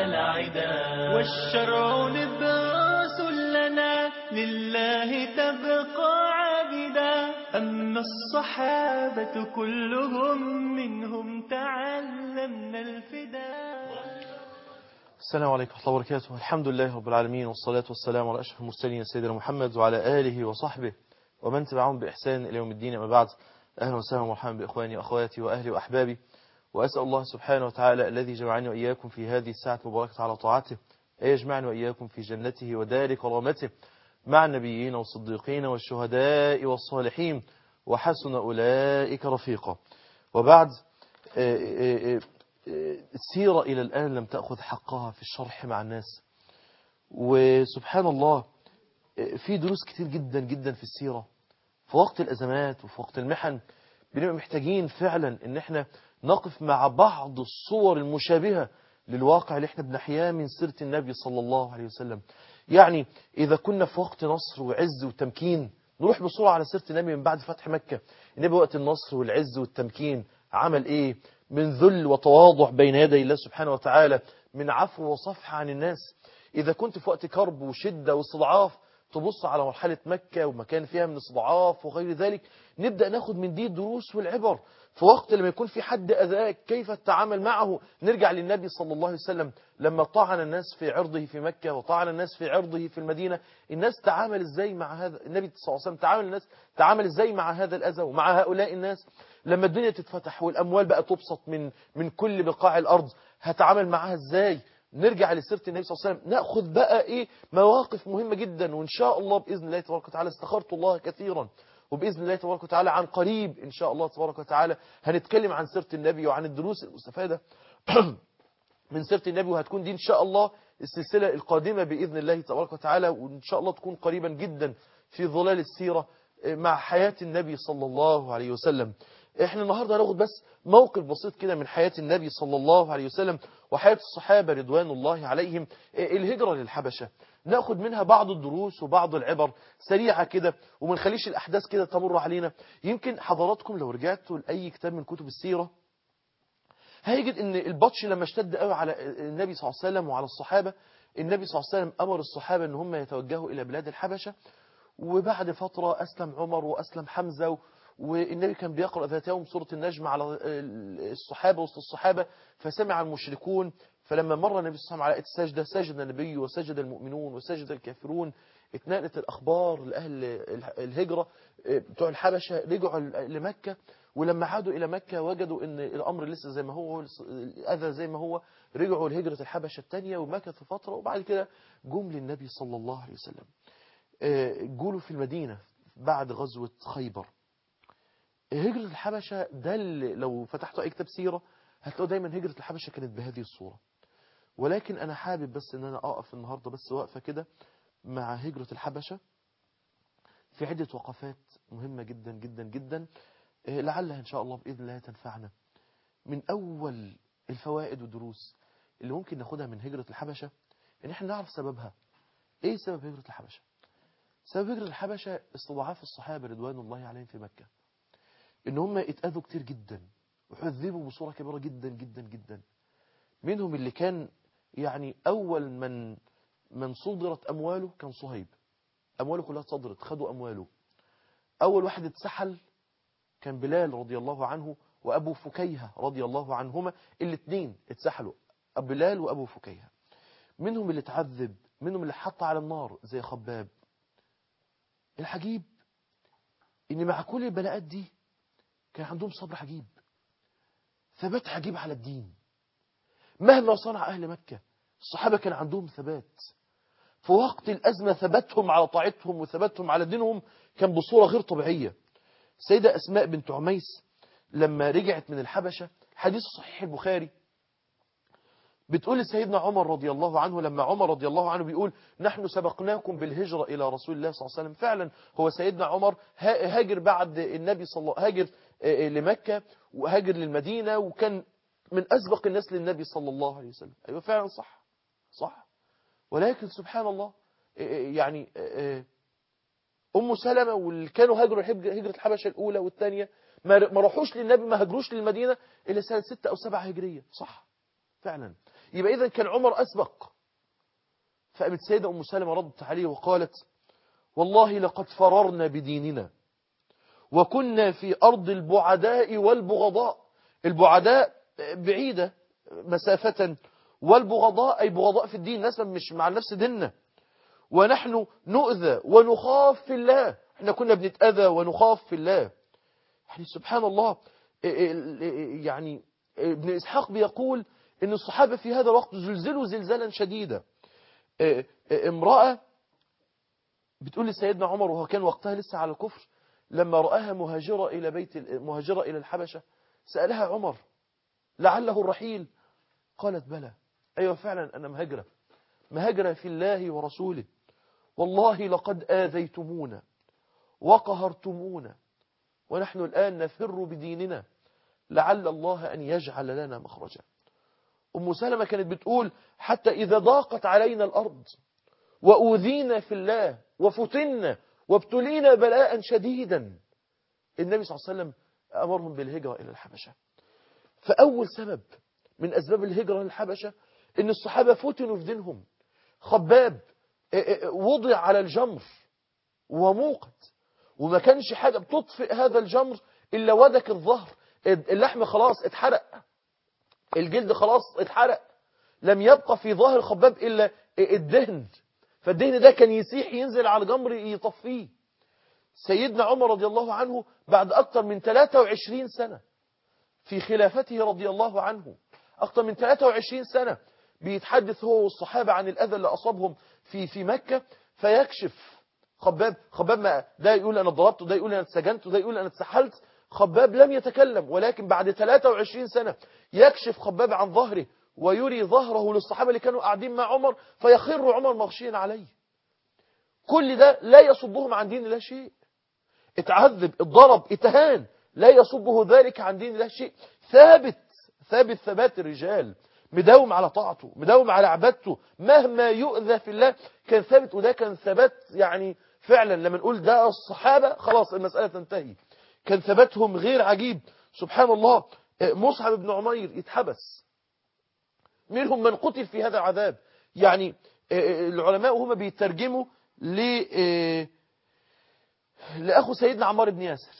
العدا والشرع نبراس لنا لله تبقى عابدا أما الصحابة كلهم منهم تعلمنا الفدا السلام عليكم ورحمة الله وبركاته الحمد لله رب العالمين والصلاة والسلام على أشرف المرسلين سيدنا محمد وعلى آله وصحبه ومن تبعهم بإحسان إلى يوم الدين أما بعد أهلا وسهلا ومرحبا بإخواني وأخواتي وأهلي وأحبابي وأسأل الله سبحانه وتعالى الذي جمعني وإياكم في هذه الساعة المباركة على طاعته أن يجمعني وإياكم في جنته ودار كرامته مع النبيين والصديقين والشهداء والصالحين وحسن أولئك رفيقا وبعد آه، آه، آه، السيرة إلى الآن لم تأخذ حقها في الشرح مع الناس وسبحان الله في دروس كتير جدا جدا في السيرة في وقت الأزمات وفي وقت المحن بنبقى محتاجين فعلا ان احنا نقف مع بعض الصور المشابهة للواقع اللي احنا بنحياه من سيرة النبي صلى الله عليه وسلم يعني إذا كنا في وقت نصر وعز وتمكين نروح بسرعة على سيرة النبي من بعد فتح مكة النبي وقت النصر والعز والتمكين عمل ايه من ذل وتواضع بين يدي الله سبحانه وتعالى من عفو وصفح عن الناس إذا كنت في وقت كرب وشدة واستضعاف تبص على مرحلة مكة وما كان فيها من استضعاف وغير ذلك نبدأ ناخد من دي الدروس والعبر في وقت لما يكون في حد أذاك كيف التعامل معه نرجع للنبي صلى الله عليه وسلم لما طعن الناس في عرضه في مكة وطعن الناس في عرضه في المدينة الناس تعامل ازاي مع هذا النبي صلى الله عليه وسلم تعامل الناس تعامل ازاي مع هذا الأذى ومع هؤلاء الناس لما الدنيا تتفتح والأموال بقى تبسط من من كل بقاع الأرض هتعامل معها ازاي نرجع لسيرة النبي صلى الله عليه وسلم ناخد بقى ايه مواقف مهمة جدا وان شاء الله باذن الله تبارك وتعالى استخرت الله كثيرا وباذن الله تبارك وتعالى عن قريب ان شاء الله تبارك وتعالى هنتكلم عن سيرة النبي وعن الدروس المستفادة من سيرة النبي وهتكون دي ان شاء الله السلسلة القادمة باذن الله تبارك وتعالى وان شاء الله تكون قريبا جدا في ظلال السيرة مع حياة النبي صلى الله عليه وسلم احنا النهاردة هناخد بس موقف بسيط كده من حياة النبي صلى الله عليه وسلم وحياة الصحابة رضوان الله عليهم الهجرة للحبشة ناخد منها بعض الدروس وبعض العبر سريعة كده وما نخليش الأحداث كده تمر علينا يمكن حضراتكم لو رجعتوا لأي كتاب من كتب السيرة هيجد ان البطش لما اشتد قوي على النبي صلى الله عليه وسلم وعلى الصحابة النبي صلى الله عليه وسلم أمر الصحابة ان هم يتوجهوا إلى بلاد الحبشة وبعد فترة أسلم عمر وأسلم حمزة والنبي كان بيقرأ ذات يوم سورة النجم على الصحابة وسط الصحابة فسمع المشركون فلما مر النبي صلى الله عليه وسلم على آية السجدة سجد النبي وسجد المؤمنون وسجد الكافرون اتنقلت الأخبار لأهل الهجرة بتوع الحبشة رجعوا لمكة ولما عادوا إلى مكة وجدوا أن الأمر لسه زي ما هو الأذى زي ما هو رجعوا لهجرة الحبشة الثانية ومكثوا فترة وبعد كده جم للنبي صلى الله عليه وسلم جولوا في المدينة بعد غزوة خيبر هجرة الحبشة ده اللي لو فتحتوا أي كتاب سيرة هتلاقوا دايما هجرة الحبشة كانت بهذه الصورة ولكن أنا حابب بس أن أنا أقف النهاردة بس وقفة كده مع هجرة الحبشة في عدة وقفات مهمة جدا جدا جدا لعلها إن شاء الله بإذن الله تنفعنا من أول الفوائد والدروس اللي ممكن ناخدها من هجرة الحبشة إن احنا نعرف سببها إيه سبب هجرة الحبشة سبب هجرة الحبشة استضعاف الصحابة رضوان الله عليهم في مكة ان هم اتأذوا كتير جدا وحذبوا بصورة كبيرة جدا جدا جدا منهم اللي كان يعني اول من من صدرت امواله كان صهيب امواله كلها صدرت خدوا امواله اول واحد اتسحل كان بلال رضي الله عنه وابو فكيهة رضي الله عنهما الاثنين اتسحلوا بلال وابو فكيهة منهم اللي اتعذب منهم اللي حط على النار زي خباب الحجيب ان مع كل البلاءات دي كان عندهم صبر عجيب ثبات عجيب على الدين مهما صنع أهل مكة الصحابة كان عندهم ثبات في وقت الأزمة ثبتهم على طاعتهم وثبتهم على دينهم كان بصورة غير طبيعية سيدة أسماء بنت عميس لما رجعت من الحبشة حديث صحيح البخاري بتقول لسيدنا عمر رضي الله عنه لما عمر رضي الله عنه بيقول نحن سبقناكم بالهجرة إلى رسول الله صلى الله عليه وسلم فعلا هو سيدنا عمر هاجر بعد النبي صلى الله هاجر لمكة وهاجر للمدينة وكان من أسبق الناس للنبي صلى الله عليه وسلم أيوة فعلا صح صح ولكن سبحان الله يعني أم سلمة واللي كانوا هاجروا هجرة الحبشة الأولى والثانية ما راحوش للنبي ما هاجروش للمدينة إلا سنة ستة أو سبعة هجرية صح فعلا يبقى إذا كان عمر أسبق فقامت سيدة أم سلمة ردت عليه وقالت والله لقد فررنا بديننا وكنا في أرض البعداء والبغضاء البعداء بعيدة مسافة والبغضاء أي بغضاء في الدين ناس مش مع نفس ديننا ونحن نؤذى ونخاف في الله احنا كنا بنتأذى ونخاف في الله يعني سبحان الله يعني ابن إسحاق بيقول ان الصحابة في هذا الوقت زلزلوا زلزالا شديدا امرأة بتقول لسيدنا عمر وهو كان وقتها لسه على الكفر لما رآها مهاجرة إلى بيت مهاجرة إلى الحبشة سألها عمر لعله الرحيل قالت بلى أيوة فعلا أنا مهاجرة مهاجرة في الله ورسوله والله لقد آذيتمونا وقهرتمونا ونحن الآن نفر بديننا لعل الله أن يجعل لنا مخرجا أم سلمة كانت بتقول حتى إذا ضاقت علينا الأرض وأوذينا في الله وفتنا وابتلينا بلاء شديدا النبي صلى الله عليه وسلم أمرهم بالهجرة إلى الحبشة فأول سبب من أسباب الهجرة للحبشة إن الصحابة فتنوا في دينهم خباب وضع على الجمر وموقد وما كانش حاجة بتطفئ هذا الجمر إلا ودك الظهر اللحم خلاص اتحرق الجلد خلاص اتحرق لم يبقى في ظاهر خباب إلا الدهن فالدهن ده كان يسيح ينزل على الجمر يطفيه سيدنا عمر رضي الله عنه بعد أكثر من 23 سنة في خلافته رضي الله عنه أكثر من 23 سنة بيتحدث هو والصحابة عن الأذى اللي أصابهم في في مكة فيكشف خباب خباب ما ده يقول أنا ضربته ده يقول أنا اتسجنت ده يقول أنا اتسحلت خباب لم يتكلم ولكن بعد 23 سنة يكشف خباب عن ظهره ويري ظهره للصحابة اللي كانوا قاعدين مع عمر فيخر عمر مغشيا عليه كل ده لا يصدهم عن دين الله شيء اتعذب اتضرب اتهان لا يصده ذلك عن دين الله شيء ثابت ثابت ثبات الرجال مداوم على طاعته مداوم على عبادته مهما يؤذى في الله كان ثابت وده كان ثبات يعني فعلا لما نقول ده الصحابة خلاص المسألة تنتهي كان ثباتهم غير عجيب سبحان الله مصعب بن عمير يتحبس منهم من قتل في هذا العذاب يعني العلماء هم بيترجموا ل لأخو سيدنا عمار بن ياسر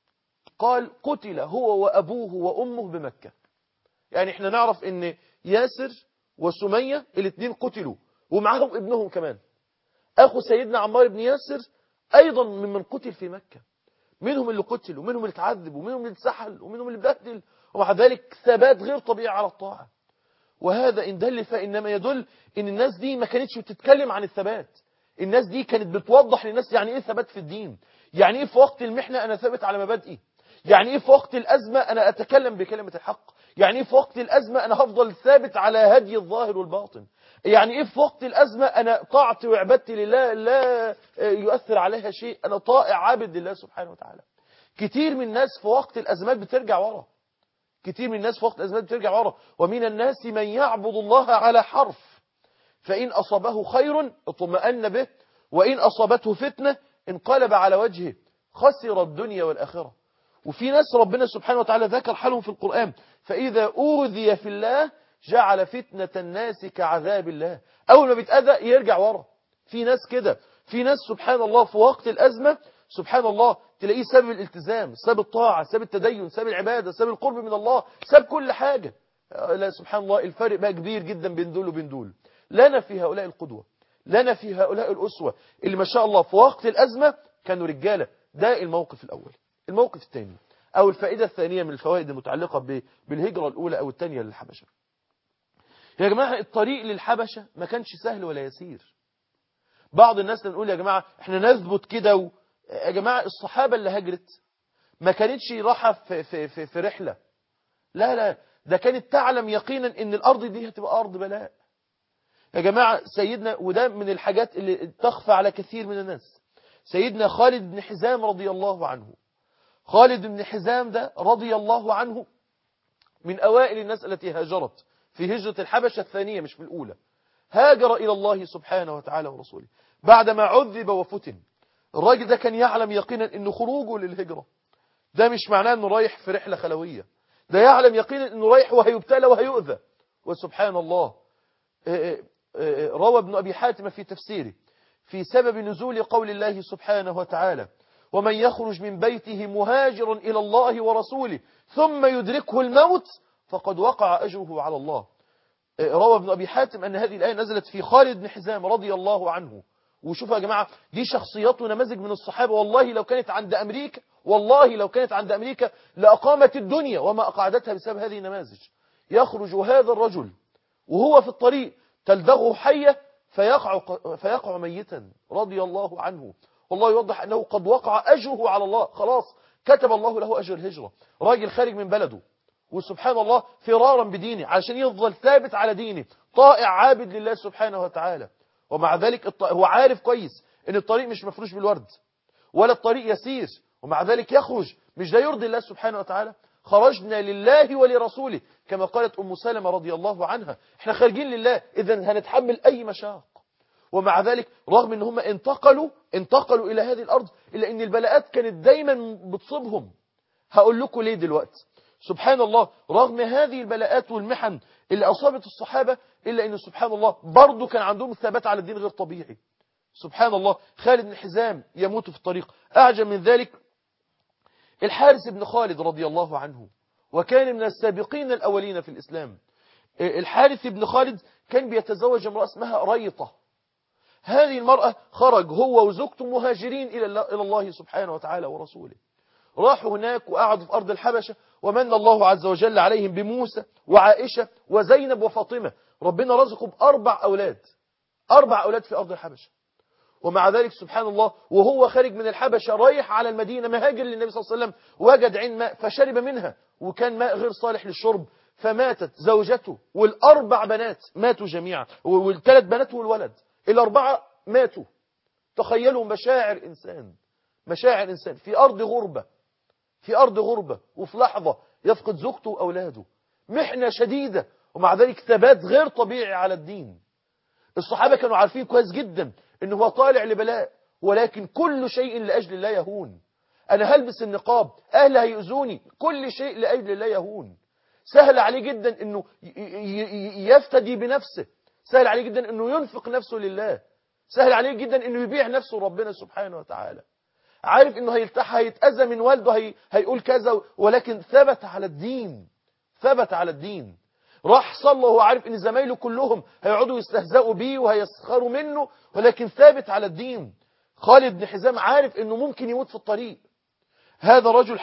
قال قتل هو وأبوه وأمه بمكة يعني احنا نعرف ان ياسر وسمية الاثنين قتلوا ومعهم ابنهم كمان أخو سيدنا عمار بن ياسر أيضا ممن قتل في مكة منهم اللي قتل ومنهم اللي اتعذب ومنهم اللي اتسحل ومنهم اللي بهدل ومع ذلك ثبات غير طبيعي على الطاعة وهذا إن دل فإنما يدل إن الناس دي ما كانتش بتتكلم عن الثبات الناس دي كانت بتوضح للناس يعني إيه ثبات في الدين يعني إيه في وقت المحنة أنا ثابت على مبادئي يعني إيه في وقت الأزمة أنا أتكلم بكلمة الحق يعني إيه في وقت الأزمة أنا هفضل ثابت على هدي الظاهر والباطن يعني إيه في وقت الأزمة أنا طاعتي وعبادتي لله لا يؤثر عليها شيء أنا طائع عابد لله سبحانه وتعالى كتير من الناس في وقت الأزمات بترجع ورا كتير من الناس في وقت الأزمات بترجع ورا ومن الناس من يعبد الله على حرف فإن أصابه خير اطمأن به وإن أصابته فتنة انقلب على وجهه خسر الدنيا والآخرة وفي ناس ربنا سبحانه وتعالى ذكر حالهم في القرآن فإذا أوذي في الله جعل فتنة الناس كعذاب الله أول ما بيتأذى يرجع ورا في ناس كده في ناس سبحان الله في وقت الأزمة سبحان الله تلاقيه ساب الالتزام ساب الطاعة ساب التدين ساب العبادة ساب القرب من الله ساب كل حاجة لا سبحان الله الفرق بقى كبير جدا بين دول وبين دول لنا في هؤلاء القدوة لنا في هؤلاء الأسوة اللي ما شاء الله في وقت الأزمة كانوا رجالة ده الموقف الأول الموقف الثاني أو الفائدة الثانية من الفوائد المتعلقة بالهجرة الأولى أو الثانية للحبشة يا جماعة الطريق للحبشة ما كانش سهل ولا يسير بعض الناس نقول يا جماعة احنا نثبت كده و... يا جماعة الصحابة اللي هجرت ما كانتش راحة في, في, في, في رحلة لا لا ده كانت تعلم يقينا ان الارض دي هتبقى ارض بلاء يا جماعة سيدنا وده من الحاجات اللي تخفى على كثير من الناس سيدنا خالد بن حزام رضي الله عنه خالد بن حزام ده رضي الله عنه من أوائل الناس التي هاجرت في هجرة الحبشة الثانية مش في الأولى هاجر إلى الله سبحانه وتعالى ورسوله بعدما عذب وفتن الراجل ده كان يعلم يقينا أن خروجه للهجرة ده مش معناه أنه رايح في رحلة خلوية ده يعلم يقينا أنه رايح وهيبتلى وهيؤذى وسبحان الله روى ابن أبي حاتم في تفسيره في سبب نزول قول الله سبحانه وتعالى ومن يخرج من بيته مهاجرا إلى الله ورسوله ثم يدركه الموت فقد وقع أجره على الله روى ابن أبي حاتم أن هذه الآية نزلت في خالد بن حزام رضي الله عنه وشوفوا يا جماعة دي شخصيات ونماذج من الصحابة والله لو كانت عند أمريكا والله لو كانت عند أمريكا لأقامت الدنيا وما أقعدتها بسبب هذه النماذج يخرج هذا الرجل وهو في الطريق تلدغه حية فيقع, فيقع ميتا رضي الله عنه والله يوضح أنه قد وقع أجره على الله خلاص كتب الله له أجر الهجرة راجل خارج من بلده وسبحان الله فرارا بدينه علشان يفضل ثابت على دينه طائع عابد لله سبحانه وتعالى ومع ذلك هو عارف كويس ان الطريق مش مفروش بالورد ولا الطريق يسير ومع ذلك يخرج مش ده يرضي الله سبحانه وتعالى خرجنا لله ولرسوله كما قالت أم سلمة رضي الله عنها احنا خارجين لله إذا هنتحمل أي مشاق ومع ذلك رغم ان هم انتقلوا انتقلوا إلى هذه الأرض إلا أن البلاءات كانت دايما بتصيبهم هقول لكم ليه دلوقتي سبحان الله رغم هذه البلاءات والمحن اللي أصابت الصحابة إلا أن سبحان الله برضو كان عندهم الثبات على الدين غير طبيعي سبحان الله خالد بن حزام يموت في الطريق أعجب من ذلك الحارس بن خالد رضي الله عنه وكان من السابقين الأولين في الإسلام الحارث بن خالد كان بيتزوج امرأة اسمها ريطة هذه المرأة خرج هو وزوجته مهاجرين إلى الله سبحانه وتعالى ورسوله راحوا هناك وقعدوا في أرض الحبشة ومن الله عز وجل عليهم بموسى وعائشة وزينب وفاطمة ربنا رزقهم بأربع أولاد أربع أولاد في أرض الحبشة ومع ذلك سبحان الله وهو خارج من الحبشة رايح على المدينة مهاجر للنبي صلى الله عليه وسلم وجد عين ماء فشرب منها وكان ماء غير صالح للشرب فماتت زوجته والأربع بنات ماتوا جميعا والثلاث بنات والولد الأربعة ماتوا تخيلوا مشاعر إنسان مشاعر إنسان في أرض غربة في أرض غربة وفي لحظة يفقد زوجته وأولاده محنة شديدة ومع ذلك ثبات غير طبيعي على الدين الصحابة كانوا عارفين كويس جدا انه هو طالع لبلاء ولكن كل شيء لأجل الله يهون أنا هلبس النقاب أهل هيؤذوني كل شيء لأجل الله يهون سهل عليه جدا أنه يفتدي بنفسه سهل عليه جدا أنه ينفق نفسه لله سهل عليه جدا أنه يبيع نفسه ربنا سبحانه وتعالى عارف أنه هيلتح هيتأذى من والده هي هيقول كذا ولكن ثبت على الدين ثبت على الدين راح صلى وهو عارف ان زمايله كلهم هيقعدوا يستهزئوا بيه وهيسخروا منه ولكن ثابت على الدين خالد بن حزام عارف انه ممكن يموت في الطريق هذا رجل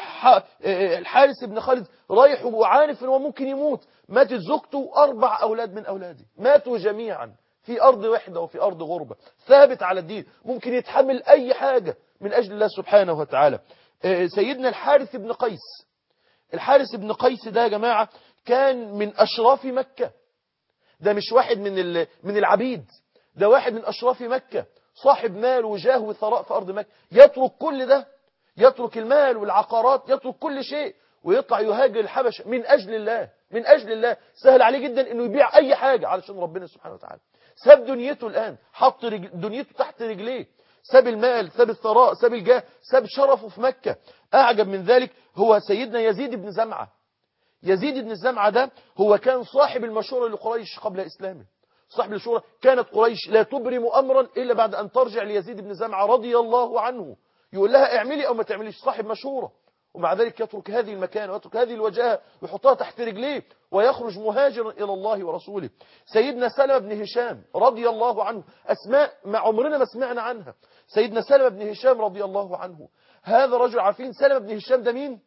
الحارس بن خالد رايح وعارف انه ممكن يموت ماتت زوجته واربع اولاد من اولاده ماتوا جميعا في ارض وحده وفي ارض غربه ثابت على الدين ممكن يتحمل اي حاجه من اجل الله سبحانه وتعالى سيدنا الحارث بن قيس الحارث بن قيس ده يا جماعه كان من أشراف مكة ده مش واحد من من العبيد ده واحد من أشراف مكة صاحب مال وجاه وثراء في أرض مكة يترك كل ده يترك المال والعقارات يترك كل شيء ويطلع يهاجر الحبشة من أجل الله من أجل الله سهل عليه جدا أنه يبيع أي حاجة علشان ربنا سبحانه وتعالى ساب دنيته الآن حط رجل دنيته تحت رجليه ساب المال ساب الثراء ساب الجاه ساب شرفه في مكة أعجب من ذلك هو سيدنا يزيد بن زمعة يزيد بن الزمعة ده هو كان صاحب المشورة لقريش قبل إسلامه صاحب المشورة كانت قريش لا تبرم أمرا إلا بعد أن ترجع ليزيد بن زمعة رضي الله عنه يقول لها اعملي أو ما تعمليش صاحب مشورة ومع ذلك يترك هذه المكان ويترك هذه الوجهة ويحطها تحت رجليه ويخرج مهاجرا إلى الله ورسوله سيدنا سلمة بن هشام رضي الله عنه أسماء ما عمرنا ما سمعنا عنها سيدنا سلمة بن هشام رضي الله عنه هذا رجل عارفين سلمة بن هشام ده مين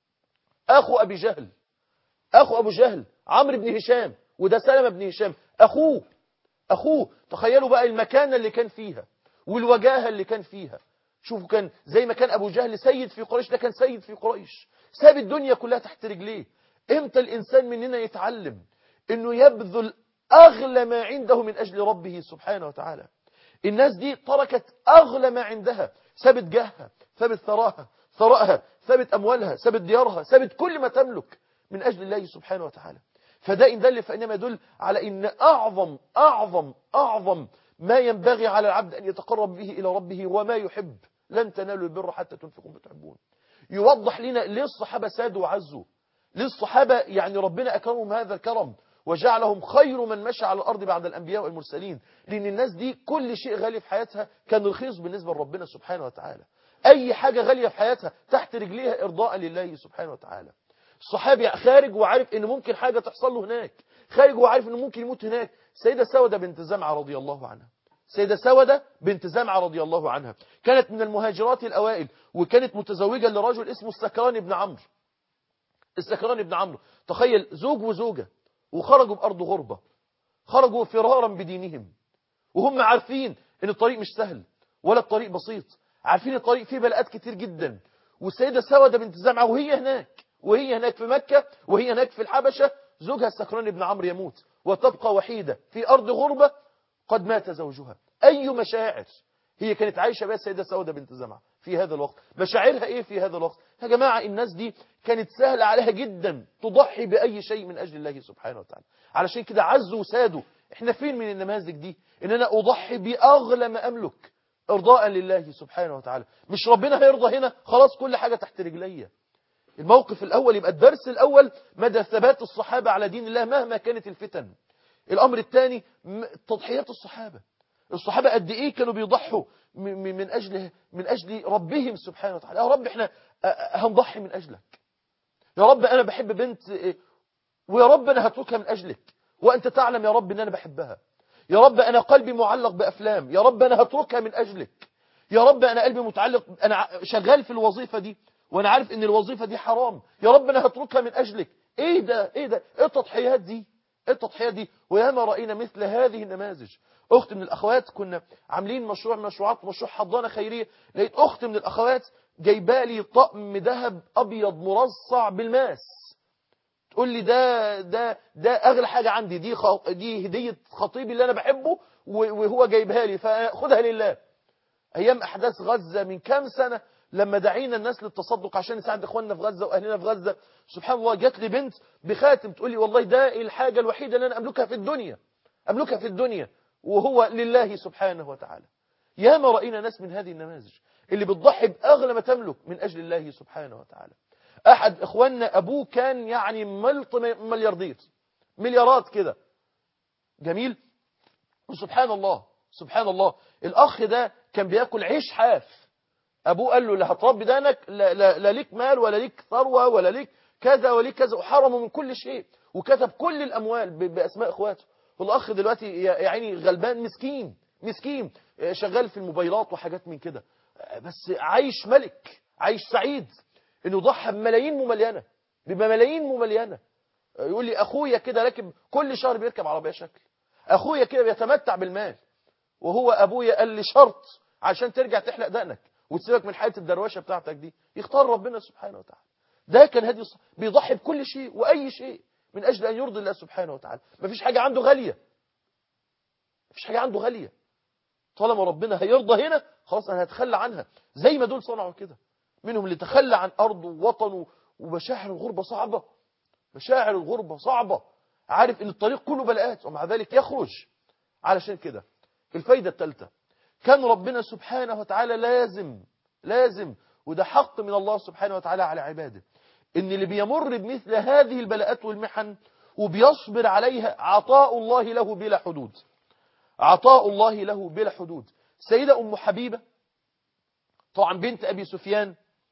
أخو أبي جهل أخو أبو جهل عمرو بن هشام وده سلمة بن هشام أخوه أخوه تخيلوا بقى المكانة اللي كان فيها والوجاهة اللي كان فيها شوفوا كان زي ما كان أبو جهل سيد في قريش ده كان سيد في قريش ساب الدنيا كلها تحت رجليه امتى الإنسان مننا يتعلم انه يبذل أغلى ما عنده من أجل ربه سبحانه وتعالى الناس دي تركت أغلى ما عندها سابت جاهها سابت ثراها ثرائها سابت أموالها سابت ديارها سابت كل ما تملك من أجل الله سبحانه وتعالى فده إن دل فإنما يدل على إن أعظم أعظم أعظم ما ينبغي على العبد أن يتقرب به إلى ربه وما يحب لن تنالوا البر حتى تنفقوا ما تحبون يوضح لنا ليه الصحابة سادوا وعزوا ليه الصحابة يعني ربنا أكرمهم هذا الكرم وجعلهم خير من مشى على الأرض بعد الأنبياء والمرسلين لأن الناس دي كل شيء غالي في حياتها كان رخيص بالنسبة لربنا سبحانه وتعالى أي حاجة غالية في حياتها تحت رجليها إرضاء لله سبحانه وتعالى الصحابي خارج وعارف ان ممكن حاجة تحصل له هناك خارج وعارف انه ممكن يموت هناك سيدة سودة بنت زمعة رضي الله عنها سيدة سودة بنت زمعة رضي الله عنها كانت من المهاجرات الأوائل وكانت متزوجة لرجل اسمه السكران بن عمرو السكران بن عمرو تخيل زوج وزوجة وخرجوا بأرض غربة خرجوا فرارا بدينهم وهم عارفين ان الطريق مش سهل ولا الطريق بسيط عارفين الطريق فيه بلاءات كتير جدا والسيدة سودة بنت زمعة وهي هناك وهي هناك في مكة وهي هناك في الحبشة زوجها السكران بن عمرو يموت وتبقى وحيدة في أرض غربة قد مات زوجها أي مشاعر هي كانت عايشة بها السيدة سودة بنت زمعة في هذا الوقت مشاعرها إيه في هذا الوقت يا جماعة الناس دي كانت سهلة عليها جدا تضحي بأي شيء من أجل الله سبحانه وتعالى علشان كده عزوا وسادوا احنا فين من النماذج دي ان انا اضحي باغلى ما املك ارضاء لله سبحانه وتعالى مش ربنا هيرضى هنا خلاص كل حاجة تحت رجليا الموقف الأول يبقى الدرس الأول مدى ثبات الصحابة على دين الله مهما كانت الفتن الأمر الثاني تضحيات الصحابة الصحابة قد إيه كانوا بيضحوا من أجل من أجل ربهم سبحانه وتعالى يا رب إحنا هنضحي من أجلك يا رب أنا بحب بنت ويا رب أنا هتركها من أجلك وأنت تعلم يا رب إن أنا بحبها يا رب أنا قلبي معلق بأفلام يا رب أنا هتركها من أجلك يا رب أنا قلبي متعلق أنا شغال في الوظيفة دي وانا عارف ان الوظيفة دي حرام يا رب انا هتركها من اجلك ايه ده ايه ده ايه التضحيات دي ايه التضحيات دي وياما راينا مثل هذه النماذج اخت من الاخوات كنا عاملين مشروع من مشروعات مشروع حضانه خيريه لقيت اخت من الاخوات جايبالي طقم ذهب ابيض مرصع بالماس تقول لي ده ده ده اغلى حاجه عندي دي خ... دي هديه خطيبي اللي انا بحبه وهو جايبها لي فخدها لله ايام احداث غزه من كام سنه لما دعينا الناس للتصدق عشان نساعد اخواننا في غزة واهلنا في غزة سبحان الله جات لي بنت بخاتم تقول لي والله ده الحاجة الوحيدة اللي انا املكها في الدنيا املكها في الدنيا وهو لله سبحانه وتعالى ياما رأينا ناس من هذه النماذج اللي بتضحي باغلى ما تملك من اجل الله سبحانه وتعالى احد اخواننا ابوه كان يعني ملط ملياردير مليارات كده جميل وسبحان الله سبحان الله الاخ ده كان بياكل عيش حاف ابوه قال له لا هتربي دانك لا, لا, لا ليك مال ولا ليك ثروه ولا ليك كذا ولا ليك كذا وحرمه من كل شيء وكتب كل الاموال باسماء اخواته والاخ دلوقتي يا عيني غلبان مسكين مسكين شغال في الموبايلات وحاجات من كده بس عايش ملك عايش سعيد انه ضحى بملايين مملينه بملايين مملينه يقول لي اخويا كده راكب كل شهر بيركب عربيه شكل اخويا كده بيتمتع بالمال وهو ابويا قال لي شرط عشان ترجع تحلق دقنك وتسيبك من حياة الدروشة بتاعتك دي يختار ربنا سبحانه وتعالى ده كان هدي بيضحي بكل شيء وأي شيء من أجل أن يرضي الله سبحانه وتعالى مفيش حاجة عنده غالية مفيش حاجة عنده غالية طالما ربنا هيرضى هنا خلاص أنا هتخلى عنها زي ما دول صنعوا كده منهم اللي تخلى عن أرضه ووطنه ومشاعر الغربة صعبة مشاعر الغربة صعبة عارف ان الطريق كله بلاءات ومع ذلك يخرج علشان كده الفايدة الثالثة كان ربنا سبحانه وتعالى لازم لازم وده حق من الله سبحانه وتعالى على عباده ان اللي بيمر بمثل هذه البلاءات والمحن وبيصبر عليها عطاء الله له بلا حدود عطاء الله له بلا حدود سيدة أم حبيبة طبعا بنت أبي سفيان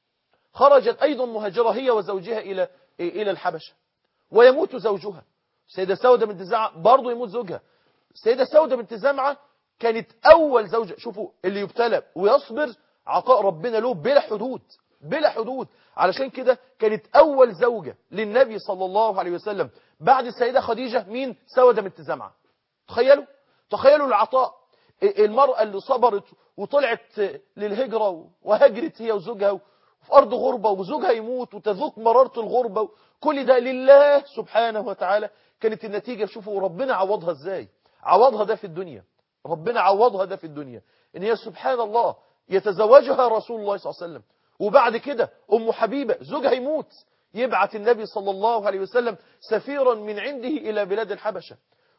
خرجت أيضا مهاجرة هي وزوجها إلى إلى الحبشة ويموت زوجها سيدة سودة بنت زمعة برضه يموت زوجها سيدة سودة بنت زمعة كانت أول زوجة شوفوا اللي يبتلى ويصبر عطاء ربنا له بلا حدود بلا حدود علشان كده كانت أول زوجة للنبي صلى الله عليه وسلم بعد السيدة خديجة مين سودة بنت زمعة تخيلوا تخيلوا العطاء المرأة اللي صبرت وطلعت للهجرة وهجرت هي وزوجها في أرض غربة وزوجها يموت وتذوق مرارة الغربة كل ده لله سبحانه وتعالى كانت النتيجة شوفوا ربنا عوضها ازاي عوضها ده في الدنيا ربنا عوضها ده في الدنيا ان هي سبحان الله يتزوجها رسول الله صلى الله عليه وسلم وبعد كده أم حبيبة زوجها يموت يبعث النبي صلى الله عليه وسلم سفيرا من عنده إلى بلاد الحبشة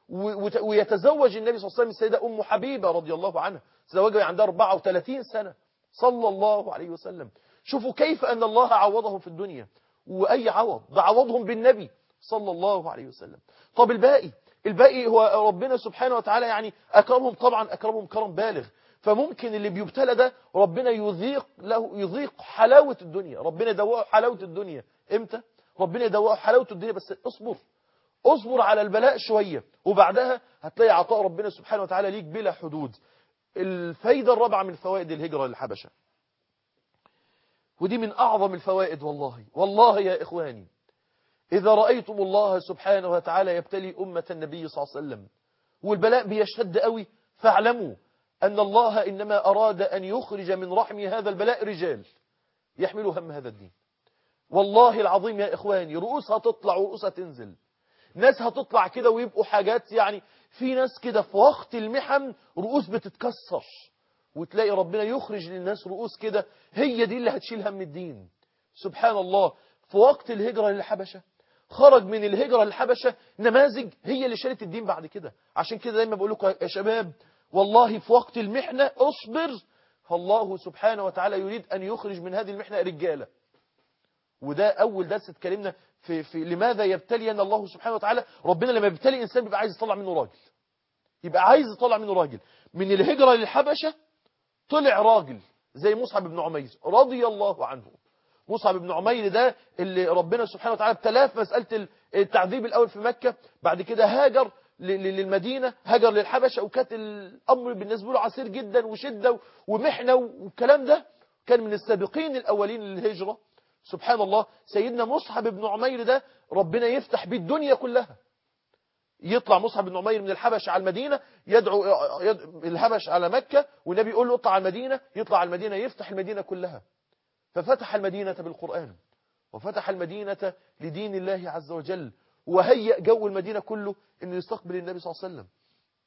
ويتزوج النبي صلى الله عليه وسلم السيدة أم حبيبة رضي الله عنها تزوجها عندها 34 سنة صلى الله عليه وسلم شوفوا كيف أن الله عوضهم في الدنيا وأي عوض ده عوضهم بالنبي صلى الله عليه وسلم طب الباقي الباقي هو ربنا سبحانه وتعالى يعني أكرمهم طبعا أكرمهم كرم بالغ فممكن اللي بيبتلى ده ربنا يذيق له يذيق حلاوة الدنيا ربنا يدوقه حلاوة الدنيا امتى ربنا يدوقه حلاوة الدنيا بس اصبر اصبر على البلاء شوية وبعدها هتلاقي عطاء ربنا سبحانه وتعالى ليك بلا حدود الفايدة الرابعة من فوائد الهجرة للحبشة ودي من أعظم الفوائد والله والله يا إخواني إذا رأيتم الله سبحانه وتعالى يبتلي أمة النبي صلى الله عليه وسلم والبلاء بيشتد قوي فاعلموا أن الله إنما أراد أن يخرج من رحم هذا البلاء رجال يحملوا هم هذا الدين والله العظيم يا إخواني رؤوسها تطلع ورؤوسها تنزل ناس هتطلع كده ويبقوا حاجات يعني في ناس كده في وقت المحن رؤوس بتتكسر وتلاقي ربنا يخرج للناس رؤوس كده هي دي اللي هتشيل هم الدين سبحان الله في وقت الهجرة للحبشة خرج من الهجرة للحبشة نماذج هي اللي شالت الدين بعد كده عشان كده دايما بقول لكم يا شباب والله في وقت المحنة اصبر فالله سبحانه وتعالى يريد أن يخرج من هذه المحنة رجالة وده أول درس اتكلمنا في, في لماذا يبتلينا الله سبحانه وتعالى ربنا لما يبتلي إنسان بيبقى عايز يطلع منه راجل يبقى عايز يطلع منه راجل من الهجرة للحبشة طلع راجل زي مصعب بن عمير رضي الله عنه مصعب بن عمير ده اللي ربنا سبحانه وتعالى ابتلاه في مسألة التعذيب الأول في مكة بعد كده هاجر للمدينة هاجر للحبشة وكانت الأمر بالنسبة له عسير جدا وشدة ومحنة والكلام ده كان من السابقين الأولين للهجرة سبحان الله سيدنا مصعب بن عمير ده ربنا يفتح بيه الدنيا كلها يطلع مصعب بن عمير من الحبش على المدينة يدعو يد... الحبش على مكة والنبي يقول له اطلع على المدينة يطلع على المدينة يفتح المدينة كلها ففتح المدينة بالقرآن وفتح المدينة لدين الله عز وجل وهيأ جو المدينة كله انه يستقبل النبي صلى الله عليه وسلم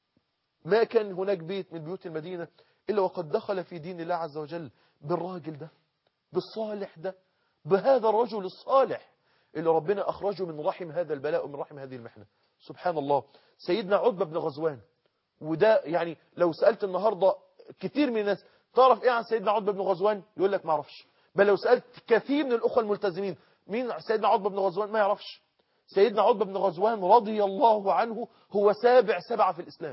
ما كان هناك بيت من بيوت المدينة إلا وقد دخل في دين الله عز وجل بالراجل ده بالصالح ده بهذا الرجل الصالح اللي ربنا أخرجه من رحم هذا البلاء ومن رحم هذه المحنة سبحان الله سيدنا عتبة بن غزوان وده يعني لو سألت النهاردة كتير من الناس تعرف ايه عن سيدنا عتبة بن غزوان يقول لك ما اعرفش بل لو سألت كثير من الأخوة الملتزمين مين سيدنا عتبة بن غزوان ما يعرفش سيدنا عتبة بن غزوان رضي الله عنه هو سابع سبعة في الإسلام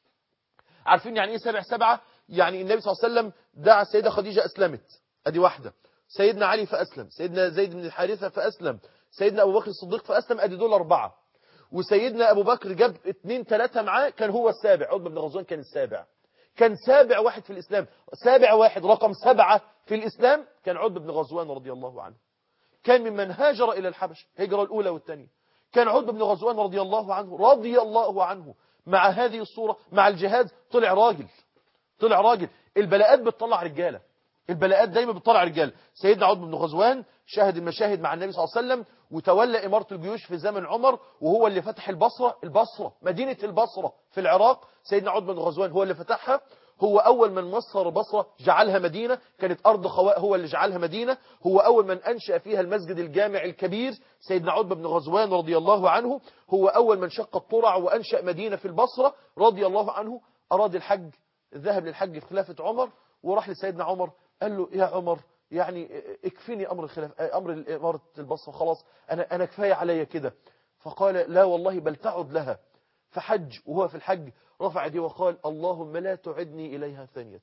عارفين يعني ايه سابع سبعة يعني النبي صلى الله عليه وسلم دعا السيدة خديجة أسلمت ادي واحدة سيدنا علي فأسلم سيدنا زيد بن الحارثة فأسلم سيدنا أبو بكر الصديق فأسلم ادي دول أربعة وسيدنا أبو بكر جاب اتنين تلاتة معاه كان هو السابع عتبة بن غزوان كان السابع كان سابع واحد في الإسلام سابع واحد رقم سبعة في الإسلام كان عتبة بن غزوان رضي الله عنه كان ممن هاجر إلى الحبش هجرة الأولى والثانية كان عتبة بن غزوان رضي الله عنه رضي الله عنه مع هذه الصورة مع الجهاد طلع راجل طلع راجل البلاءات بتطلع رجالة البلاءات دايما بتطلع رجال سيدنا عتبة بن غزوان شاهد المشاهد مع النبي صلى الله عليه وسلم وتولى إمارة الجيوش في زمن عمر وهو اللي فتح البصرة البصرة مدينة البصرة في العراق سيدنا عتبة بن غزوان هو اللي فتحها هو أول من مصر البصرة جعلها مدينة كانت أرض خواء هو اللي جعلها مدينة هو أول من أنشأ فيها المسجد الجامع الكبير سيدنا عتبة بن غزوان رضي الله عنه هو أول من شق الطرع وأنشأ مدينة في البصرة رضي الله عنه أراد الحج ذهب للحج في خلافة عمر وراح لسيدنا عمر قال له يا عمر يعني اكفيني أمر الخلاف أمر إمارة البصرة خلاص أنا أنا كفاية عليا كده فقال لا والله بل تعد لها فحج وهو في الحج رفع يديه وقال اللهم لا تعدني إليها ثانية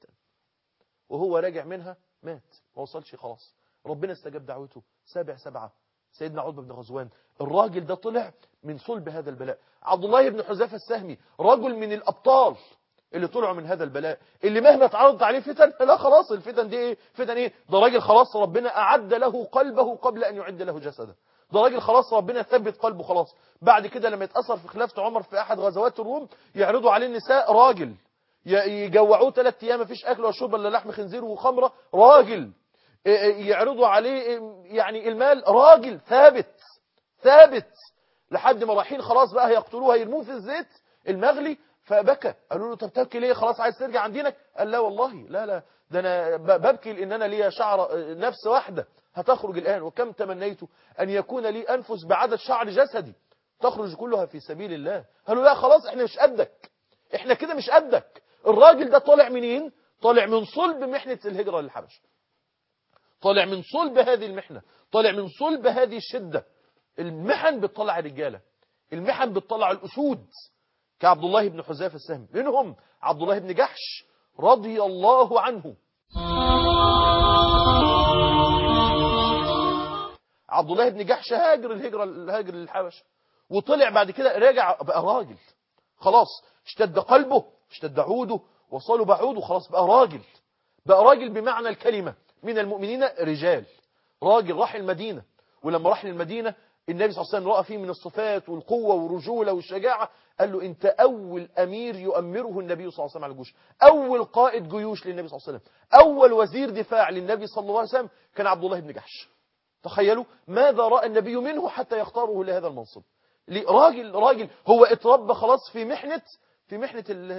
وهو راجع منها مات ما وصلش خلاص ربنا استجاب دعوته سابع سبعة سيدنا عتبة بن غزوان الراجل ده طلع من صلب هذا البلاء عبد الله بن حذافة السهمي رجل من الأبطال اللي طلعوا من هذا البلاء اللي مهما اتعرضت عليه فتن لا خلاص الفتن دي ايه فتن ايه ده راجل خلاص ربنا أعد له قلبه قبل أن يعد له جسده ده راجل خلاص ربنا ثبت قلبه خلاص بعد كده لما يتأثر في خلافة عمر في أحد غزوات الروم يعرضوا عليه النساء راجل يجوعوه ثلاث أيام مفيش أكل وشرب إلا لحم خنزير وخمرة راجل يعرضوا عليه يعني المال راجل ثابت ثابت لحد ما رايحين خلاص بقى هيقتلوه هيرموه في الزيت المغلي فبكى قالوا له طب تبكي ليه خلاص عايز ترجع عن دينك قال لا والله لا لا ده انا ببكي لان انا ليا شعر نفس واحده هتخرج الان وكم تمنيت ان يكون لي انفس بعدد شعر جسدي تخرج كلها في سبيل الله قالوا لا خلاص احنا مش قدك احنا كده مش قدك الراجل ده طالع منين طالع من صلب محنه الهجره للحبشه طالع من صلب هذه المحنه طالع من صلب هذه الشده المحن بتطلع الرجالة المحن بتطلع الأسود كعبد الله بن حذافة السهمي منهم عبد الله بن جحش رضي الله عنه عبد الله بن جحش هاجر الهجرة هاجر للحبشة وطلع بعد كده راجع بقى راجل خلاص اشتد قلبه اشتد عوده وصلوا بعوده خلاص بقى راجل بقى راجل بمعنى الكلمة من المؤمنين رجال راجل راح المدينة ولما راح للمدينة النبي صلى الله عليه وسلم رأى فيه من الصفات والقوة والرجولة والشجاعة قال له انت اول امير يؤمره النبي صلى الله عليه وسلم على الجيوش اول قائد جيوش للنبي صلى الله عليه وسلم اول وزير دفاع للنبي صلى الله عليه وسلم كان عبد الله بن جحش تخيلوا ماذا رأى النبي منه حتى يختاره لهذا المنصب راجل راجل هو اتربى خلاص في محنة في محنة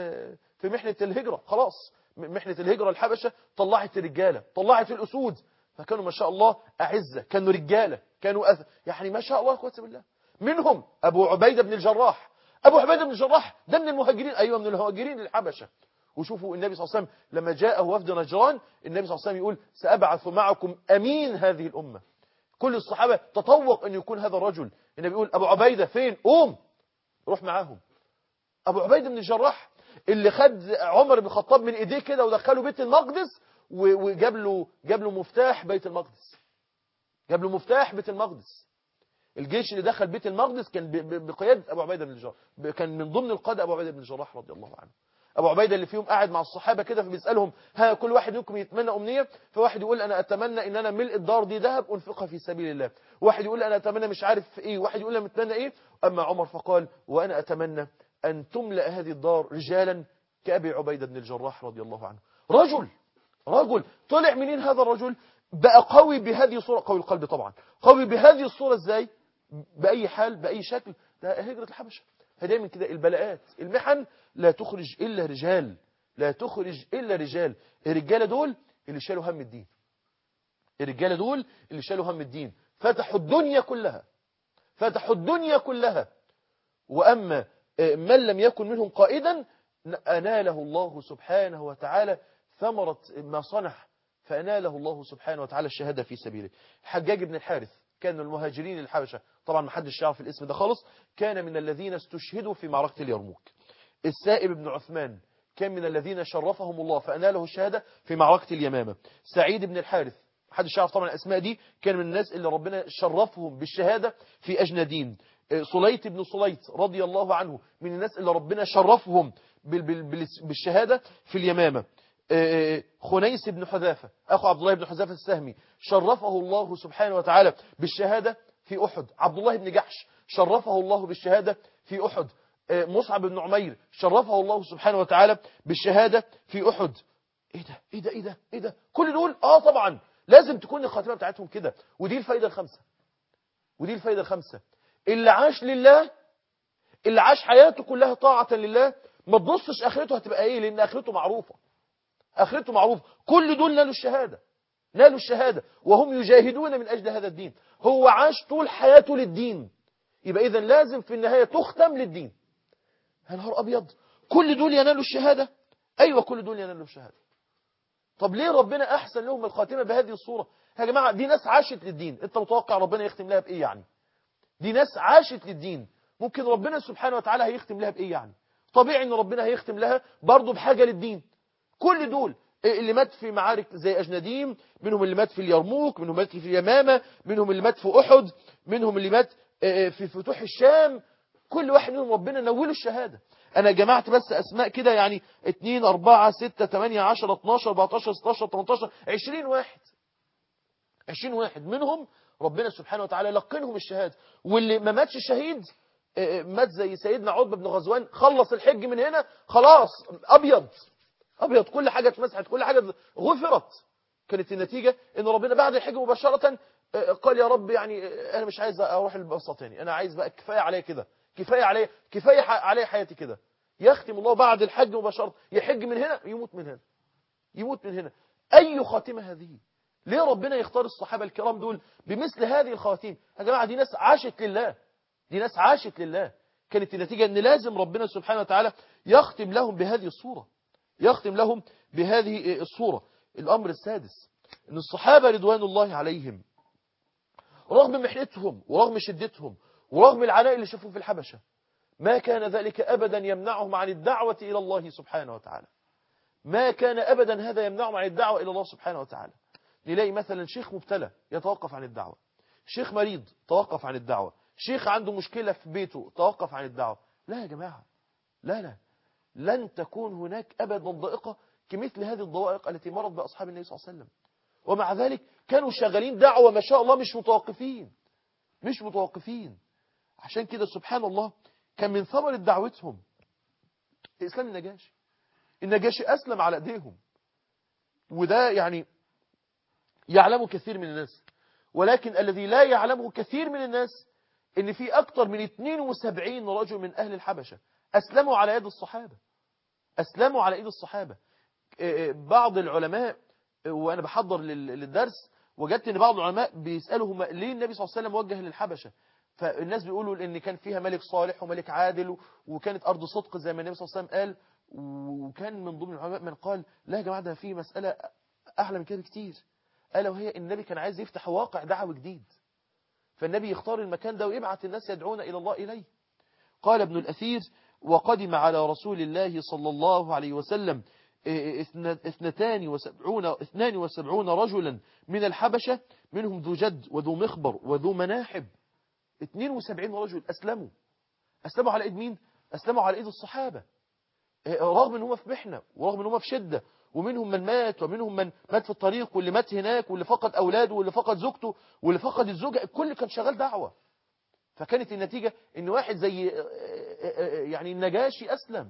في محنة الهجرة خلاص محنة الهجرة الحبشة طلعت الرجالة طلعت الأسود فكانوا ما شاء الله أعزة كانوا رجالة كانوا أث... يعني ما شاء الله قوة بالله منهم أبو عبيدة بن الجراح أبو عبيدة بن الجراح ده من المهاجرين أيوة من المهاجرين للحبشة وشوفوا النبي صلى الله عليه وسلم لما جاءه وفد نجران النبي صلى الله عليه وسلم يقول سأبعث معكم أمين هذه الأمة كل الصحابة تطوق أن يكون هذا الرجل النبي يقول أبو عبيدة فين قوم روح معاهم أبو عبيدة بن الجراح اللي خد عمر بن الخطاب من ايديه كده ودخله بيت المقدس وجاب له جاب له مفتاح بيت المقدس جاب له مفتاح بيت المقدس الجيش اللي دخل بيت المقدس كان بقيادة أبو عبيدة بن الجراح كان من ضمن القادة أبو عبيدة بن الجراح رضي الله عنه أبو عبيدة اللي فيهم قاعد مع الصحابة كده فبيسألهم ها كل واحد منكم يتمنى أمنية فواحد يقول أنا أتمنى إن أنا ملء الدار دي ذهب أنفقها في سبيل الله واحد يقول أنا أتمنى مش عارف إيه واحد يقول أنا متمنى إيه أما عمر فقال وأنا أتمنى أن تملأ هذه الدار رجالا كأبي عبيدة بن الجراح رضي الله عنه رجل رجل طلع منين هذا الرجل بقى قوي بهذه الصورة قوي القلب طبعا قوي بهذه الصورة ازاي بأي حال بأي شكل ده هجرة الحبشة فدايما كده البلاءات المحن لا تخرج إلا رجال لا تخرج إلا رجال الرجالة دول اللي شالوا هم الدين الرجالة دول اللي شالوا هم الدين فتحوا الدنيا كلها فتحوا الدنيا كلها وأما من لم يكن منهم قائدا أناله الله سبحانه وتعالى ثمرة ما صنع فأناله الله سبحانه وتعالى الشهادة في سبيله حجاج بن الحارث كان من المهاجرين الحبشة طبعا ما حدش يعرف الاسم ده خالص كان من الذين استشهدوا في معركة اليرموك السائب بن عثمان كان من الذين شرفهم الله فأناله الشهادة في معركة اليمامة سعيد بن الحارث محدش يعرف طبعا الأسماء دي كان من الناس اللي ربنا شرفهم بالشهادة في أجنادين صليت بن صليت رضي الله عنه من الناس اللي ربنا شرفهم بالشهادة في اليمامة خنيس بن حذافة أخو عبد الله بن حذافة السهمي شرفه الله سبحانه وتعالى بالشهادة في أحد عبد الله بن جحش شرفه الله بالشهادة في أحد مصعب بن عمير شرفه الله سبحانه وتعالى بالشهادة في أحد إيه ده إيه ده إيه ده إيه ده كل دول آه طبعا لازم تكون الخاتمة بتاعتهم كده ودي الفايدة الخامسة ودي الفايدة الخامسة اللي عاش لله اللي عاش حياته كلها طاعة لله ما تبصش اخرته هتبقى ايه لان اخرته معروفة اخرته معروفة كل دول نالوا الشهادة نالوا الشهادة وهم يجاهدون من اجل هذا الدين هو عاش طول حياته للدين يبقى اذا لازم في النهاية تختم للدين يا نهار ابيض كل دول ينالوا الشهادة ايوه كل دول ينالوا الشهادة طب ليه ربنا احسن لهم الخاتمة بهذه الصورة يا جماعة دي ناس عاشت للدين انت متوقع ربنا يختم لها بايه يعني دي ناس عاشت للدين ممكن ربنا سبحانه وتعالى هيختم لها بايه يعني طبيعي ان ربنا هيختم لها برضه بحاجة للدين كل دول اللي مات في معارك زي أجنديم منهم اللي مات في اليرموك منهم اللي مات في اليمامة منهم اللي مات في أحد منهم اللي مات في فتوح الشام كل واحد منهم ربنا نوله الشهادة أنا جمعت بس أسماء كده يعني 2 4 6 8 10 12 14 16 18 20 واحد 20 واحد منهم ربنا سبحانه وتعالى لقنهم الشهادة واللي ما ماتش شهيد مات زي سيدنا عتبة بن غزوان خلص الحج من هنا خلاص أبيض أبيض كل حاجة اتمسحت كل حاجة غفرت كانت النتيجة ان ربنا بعد الحج مباشرة قال يا رب يعني أنا مش عايز أروح البسطة تاني أنا عايز بقى كفاية عليا كده كفاية عليا كفاية عليا حياتي كده يختم الله بعد الحج مباشرة يحج من هنا يموت من هنا يموت من هنا أي خاتمة هذه ليه ربنا يختار الصحابة الكرام دول بمثل هذه الخواتيم يا جماعة دي ناس عاشت لله دي ناس عاشت لله كانت النتيجة ان لازم ربنا سبحانه وتعالى يختم لهم بهذه الصورة يختم لهم بهذه الصورة الأمر السادس ان الصحابة رضوان الله عليهم رغم محنتهم ورغم شدتهم ورغم العناء اللي شافوه في الحبشة ما كان ذلك أبدا يمنعهم عن الدعوة إلى الله سبحانه وتعالى ما كان أبدا هذا يمنعهم عن الدعوة إلى الله سبحانه وتعالى نلاقي مثلا شيخ مبتلى يتوقف عن الدعوة شيخ مريض توقف عن الدعوة شيخ عنده مشكلة في بيته توقف عن الدعوة لا يا جماعة لا لا لن تكون هناك أبدا ضائقة كمثل هذه الضوائق التي مرت بأصحاب النبي صلى الله عليه وسلم ومع ذلك كانوا شغالين دعوة ما شاء الله مش متوقفين مش متوقفين عشان كده سبحان الله كان من ثمرة دعوتهم إسلام النجاشي النجاشي أسلم على أيديهم وده يعني يعلمه كثير من الناس ولكن الذي لا يعلمه كثير من الناس ان في اكتر من 72 رجل من اهل الحبشة اسلموا على يد الصحابة اسلموا على ايد الصحابة بعض العلماء وانا بحضر للدرس وجدت ان بعض العلماء بيسالوا هم ليه النبي صلى الله عليه وسلم وجه للحبشه فالناس بيقولوا ان كان فيها ملك صالح وملك عادل وكانت ارض صدق زي ما النبي صلى الله عليه وسلم قال وكان من ضمن العلماء من قال لا يا جماعه ده في مساله احلى من كده كتير الا وهي النبي كان عايز يفتح واقع دعوي جديد فالنبي يختار المكان ده ويبعث الناس يدعون الى الله اليه قال ابن الاثير وقدم على رسول الله صلى الله عليه وسلم اثنتان وسبعون, اثنان وسبعون رجلا من الحبشة منهم ذو جد وذو مخبر وذو مناحب 72 رجل أسلموا أسلموا على إيد مين؟ أسلموا على إيد الصحابة رغم ان هم في محنة ورغم ان هم في شدة ومنهم من مات ومنهم من مات في الطريق واللي مات هناك واللي فقد أولاده واللي فقد زوجته واللي فقد الزوجة الكل كان شغال دعوة فكانت النتيجة ان واحد زي يعني النجاشي أسلم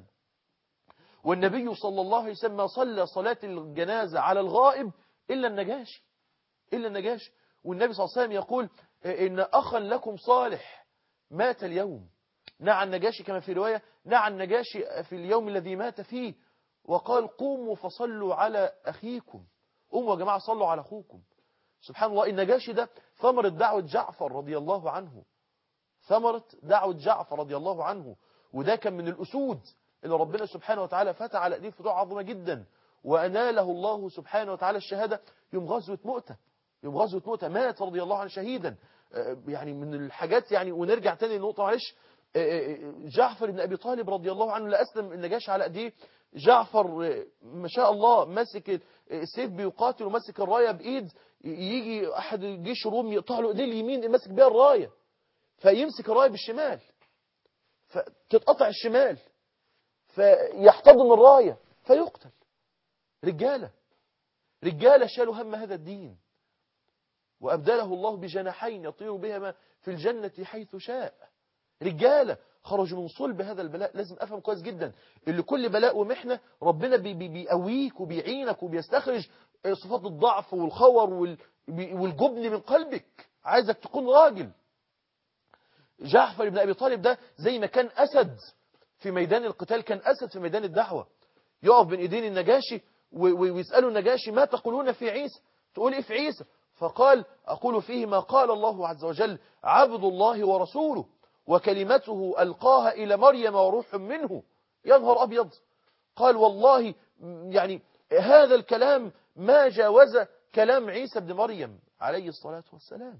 والنبي صلى الله عليه وسلم ما صلى صلاة الجنازة على الغائب إلا النجاشي إلا النجاشي والنبي صلى الله عليه وسلم يقول إن أخا لكم صالح مات اليوم نعى النجاشي كما في رواية نعى النجاشي في اليوم الذي مات فيه وقال قوموا فصلوا على أخيكم قوموا يا جماعة صلوا على أخوكم سبحان الله النجاشي ده ثمرة دعوة جعفر رضي الله عنه ثمرة دعوة جعفر رضي الله عنه وده كان من الأسود اللي ربنا سبحانه وتعالى فتح على ايديه فتوح عظيمه جدا واناله الله سبحانه وتعالى الشهاده يوم غزوه مؤته يوم غزوه مؤته مات رضي الله عنه شهيدا يعني من الحاجات يعني ونرجع تاني لنقطه معلش جعفر بن ابي طالب رضي الله عنه لا اسلم النجاش على ايديه جعفر ما شاء الله ماسك السيف بيقاتل وماسك الرايه بايد يجي احد جيش روم يقطع له ايديه اليمين ماسك بيها الرايه فيمسك الرايه بالشمال فتتقطع الشمال فيحتضن الراية فيقتل رجالة رجالة شالوا هم هذا الدين وأبدله الله بجناحين يطير بهما في الجنة حيث شاء رجالة خرجوا من صلب هذا البلاء لازم أفهم كويس جدا اللي كل بلاء ومحنة ربنا بي بي بيقويك وبيعينك وبيستخرج صفات الضعف والخور والجبن من قلبك عايزك تكون راجل جعفر بن أبي طالب ده زي ما كان أسد في ميدان القتال كان أسد في ميدان الدعوة يقف بين ايدين النجاشي ويسألوا النجاشي ما تقولون في عيسى تقول ايه في عيسى فقال أقول فيه ما قال الله عز وجل عبد الله ورسوله وكلمته ألقاها إلى مريم وروح منه يظهر أبيض قال والله يعني هذا الكلام ما جاوز كلام عيسى بن مريم عليه الصلاة والسلام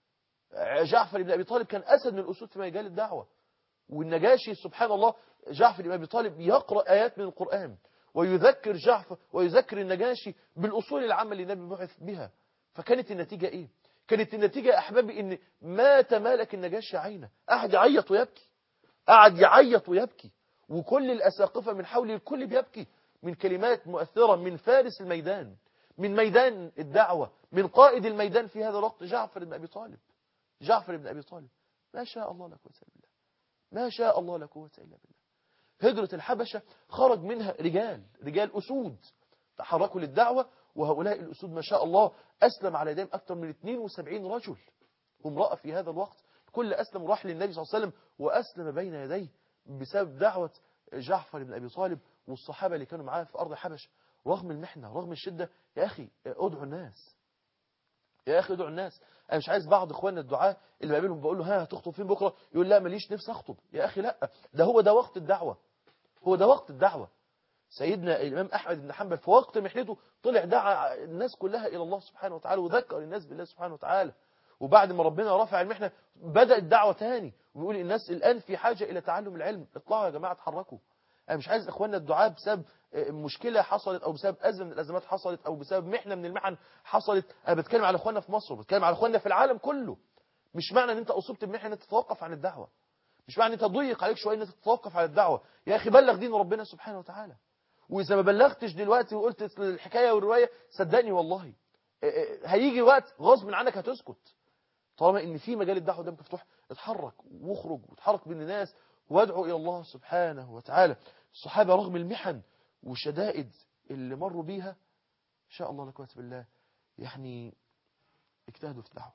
جعفر بن أبي طالب كان أسد من الأسود في مجال الدعوة والنجاشي سبحان الله جعفر بن أبي طالب يقرأ آيات من القرآن ويذكر جعفر ويذكر النجاشي بالأصول العامة اللي النبي بعث بها فكانت النتيجة إيه؟ كانت النتيجة يا أحبابي إن ما تمالك النجاشي عينه قعد يعيط ويبكي قعد يعيط ويبكي وكل الأساقفة من حول الكل بيبكي من كلمات مؤثرة من فارس الميدان من ميدان الدعوة من قائد الميدان في هذا الوقت جعفر بن أبي طالب جعفر بن أبي طالب ما شاء الله لا قوة إلا بالله ما شاء الله لا قوة إلا بالله هجرة الحبشة خرج منها رجال رجال أسود تحركوا للدعوة وهؤلاء الأسود ما شاء الله أسلم على يديهم أكثر من 72 رجل وامرأة في هذا الوقت كل أسلم راح للنبي صلى الله عليه وسلم وأسلم بين يديه بسبب دعوة جعفر بن أبي طالب والصحابة اللي كانوا معاه في أرض الحبشة رغم المحنة رغم الشدة يا أخي ادعوا الناس يا أخي ادعوا الناس أنا مش عايز بعض إخواننا الدعاء اللي بقابلهم بقول له ها هتخطب فين بكرة يقول لا ماليش نفسي أخطب يا أخي لا ده هو ده وقت الدعوة هو ده وقت الدعوة سيدنا الإمام أحمد بن حنبل في وقت محنته طلع دعا الناس كلها إلى الله سبحانه وتعالى وذكر الناس بالله سبحانه وتعالى وبعد ما ربنا رفع المحنة بدأ الدعوة تاني ويقول الناس الآن في حاجة إلى تعلم العلم اطلعوا يا جماعة اتحركوا أنا مش عايز إخواننا الدعاء بسبب مشكلة حصلت أو بسبب أزمة من الأزمات حصلت أو بسبب محنة من المحن حصلت أنا بتكلم على إخواننا في مصر بتكلم على إخواننا في العالم كله مش معنى أن أنت أصبت بمحنة أن تتوقف عن الدعوة مش معنى أن أنت ضيق عليك شوية أن أنت تتوقف عن الدعوة يا أخي بلغ دين ربنا سبحانه وتعالى وإذا ما بلغتش دلوقتي وقلت الحكاية والرواية صدقني والله هيجي وقت غصب عنك هتسكت طالما ان في مجال الدعوه ده مفتوح اتحرك واخرج واتحرك بين الناس وادعو الى الله سبحانه وتعالى الصحابه رغم المحن والشدائد اللي مروا بيها ان شاء الله لا قوه بالله يعني اجتهدوا في الدعوه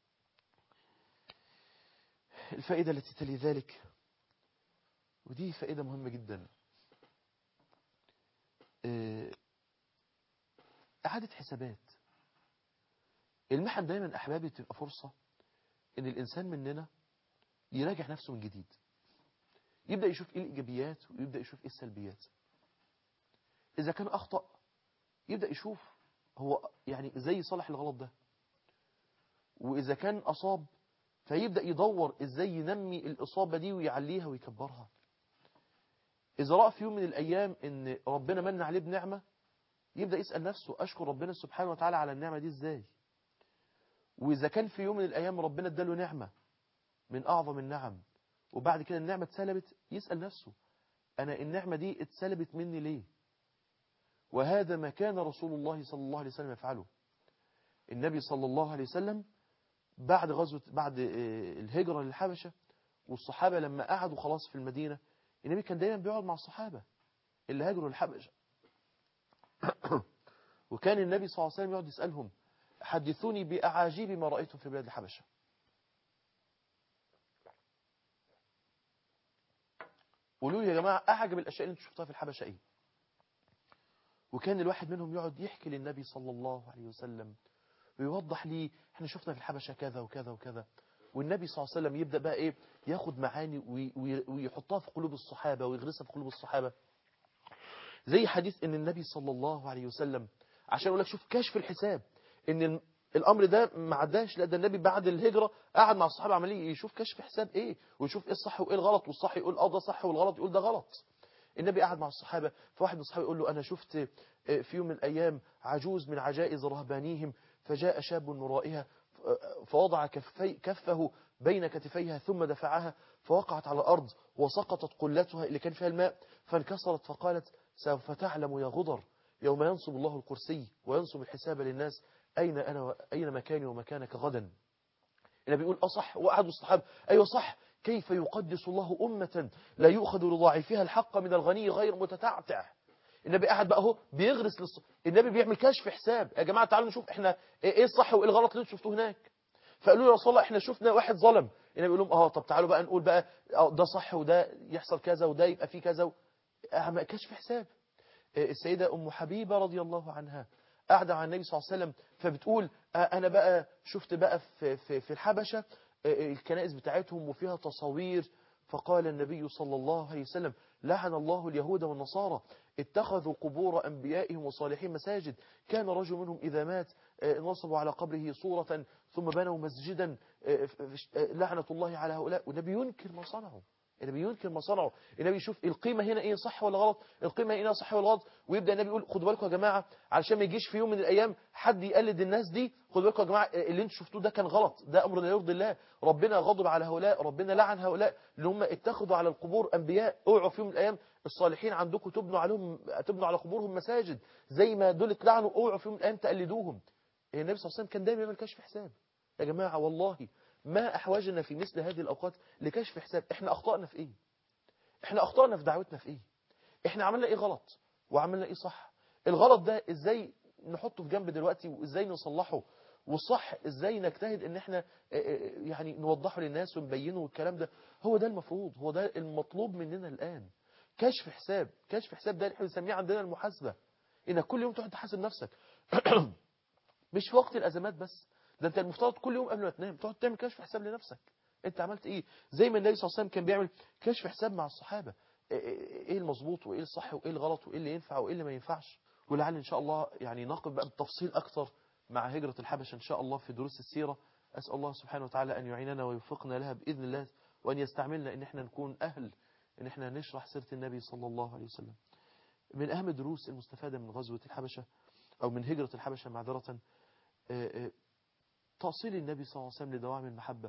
الفائده التي تلي ذلك ودي فائده مهمه جدا اعاده حسابات المحن دايما احبابي بتبقى فرصه ان الانسان مننا يراجع نفسه من جديد يبدا يشوف ايه الايجابيات ويبدا يشوف ايه السلبيات اذا كان اخطا يبدا يشوف هو يعني ازاي يصلح الغلط ده واذا كان اصاب فيبدا يدور ازاي ينمي الاصابه دي ويعليها ويكبرها اذا راى في يوم من الايام ان ربنا من عليه بنعمه يبدا يسال نفسه اشكر ربنا سبحانه وتعالى على النعمه دي ازاي وإذا كان في يوم من الأيام ربنا اداله نعمة من أعظم النعم وبعد كده النعمة اتسلبت يسأل نفسه أنا النعمة دي اتسلبت مني ليه وهذا ما كان رسول الله صلى الله عليه وسلم يفعله النبي صلى الله عليه وسلم بعد غزوة بعد الهجرة للحبشة والصحابة لما قعدوا خلاص في المدينة النبي كان دايما بيقعد مع الصحابة اللي هاجروا للحبشة وكان النبي صلى الله عليه وسلم يقعد يسألهم حدثوني بأعاجيب ما رأيتم في بلاد الحبشة قولوا لي يا جماعة أعجب الأشياء اللي انتم شفتوها في الحبشة إيه وكان الواحد منهم يقعد يحكي للنبي صلى الله عليه وسلم ويوضح لي احنا شفنا في الحبشة كذا وكذا وكذا والنبي صلى الله عليه وسلم يبدأ بقى ايه ياخد معاني ويحطها في قلوب الصحابة ويغرسها في قلوب الصحابة زي حديث ان النبي صلى الله عليه وسلم عشان اقول لك شوف كشف الحساب ان الامر ده ما عداش لا ده النبي بعد الهجره قعد مع الصحابه عمالين يشوف كشف حساب ايه ويشوف ايه الصح وايه الغلط والصح يقول اه ده صح والغلط يقول ده غلط النبي قعد مع الصحابه فواحد من الصحابه يقول له انا شفت في يوم من الايام عجوز من عجائز رهبانيهم فجاء شاب من ورائها فوضع كفي كفه بين كتفيها ثم دفعها فوقعت على الارض وسقطت قلتها اللي كان فيها الماء فانكسرت فقالت سوف تعلم يا غدر يوم ينصب الله الكرسي وينصب الحساب للناس أين أنا و... أين مكاني ومكانك غدا النبي يقول أصح وقعدوا الصحابة أيوة صح كيف يقدس الله أمة لا يؤخذ لضاعفها الحق من الغني غير متتعتع النبي قاعد بقى اهو بيغرس للص... النبي بيعمل كشف حساب يا جماعة تعالوا نشوف احنا ايه الصح وايه الغلط اللي انتوا شفتوه هناك فقالوا يا رسول الله احنا شفنا واحد ظلم النبي يقول لهم اه طب تعالوا بقى نقول بقى اه ده صح وده يحصل كذا وده يبقى فيه كذا و... كشف حساب السيدة أم حبيبة رضي الله عنها قاعدة مع النبي صلى الله عليه وسلم فبتقول أنا بقى شفت بقى في, في, في الحبشة الكنائس بتاعتهم وفيها تصاوير فقال النبي صلى الله عليه وسلم لعن الله اليهود والنصارى اتخذوا قبور أنبيائهم وصالحين مساجد كان رجل منهم إذا مات نصبوا على قبره صورة ثم بنوا مسجدا لعنة الله على هؤلاء والنبي ينكر ما صنعوا النبي ينكر ما صنعوا النبي يشوف القيمة هنا ايه صح ولا غلط القيمة هنا صح ولا غلط ويبدأ النبي يقول خدوا بالكم يا جماعة علشان ما يجيش في يوم من الأيام حد يقلد الناس دي خدوا بالكم يا جماعة اللي انتوا شفتوه ده كان غلط ده أمر لا يرضي الله ربنا غضب على هؤلاء ربنا لعن هؤلاء اللي هم اتخذوا على القبور أنبياء اوعوا في يوم من الأيام الصالحين عندكم تبنوا عليهم تبنوا على قبورهم مساجد زي ما دول اتلعنوا اوعوا في يوم من الأيام تقلدوهم النبي صلى الله عليه وسلم كان دايما يعمل كشف حساب يا جماعة والله ما أحوجنا في مثل هذه الأوقات لكشف حساب احنا أخطأنا في ايه احنا اخطأنا في دعوتنا في ايه احنا عملنا ايه غلط وعملنا ايه صح الغلط ده ازاي نحطه في جنب دلوقتي وازاي نصلحه والصح ازاي نجتهد ان احنا يعني نوضحه للناس ونبينه والكلام ده هو ده المفروض هو ده المطلوب مننا الان كشف حساب كشف حساب ده احنا بنسميه عندنا المحاسبة انك كل يوم تقعد تحاسب نفسك مش في وقت الازمات بس ده انت المفترض كل يوم قبل ما تنام تقعد تعمل كشف حساب لنفسك انت عملت ايه زي ما النبي صلى الله عليه وسلم كان بيعمل كشف حساب مع الصحابة ايه المظبوط وايه الصح وايه الغلط وايه اللي ينفع وايه اللي ما ينفعش ولعل ان شاء الله يعني نقف بقى بالتفصيل اكتر مع هجرة الحبشة ان شاء الله في دروس السيرة أسأل الله سبحانه وتعالى أن يعيننا ويوفقنا لها بإذن الله وأن يستعملنا إن احنا نكون أهل إن احنا نشرح سيرة النبي صلى الله عليه وسلم من أهم الدروس المستفادة من غزوة الحبشة أو من هجرة الحبشة معذرة آه، آه، تأصيل النبي صلى الله عليه وسلم لدوام المحبة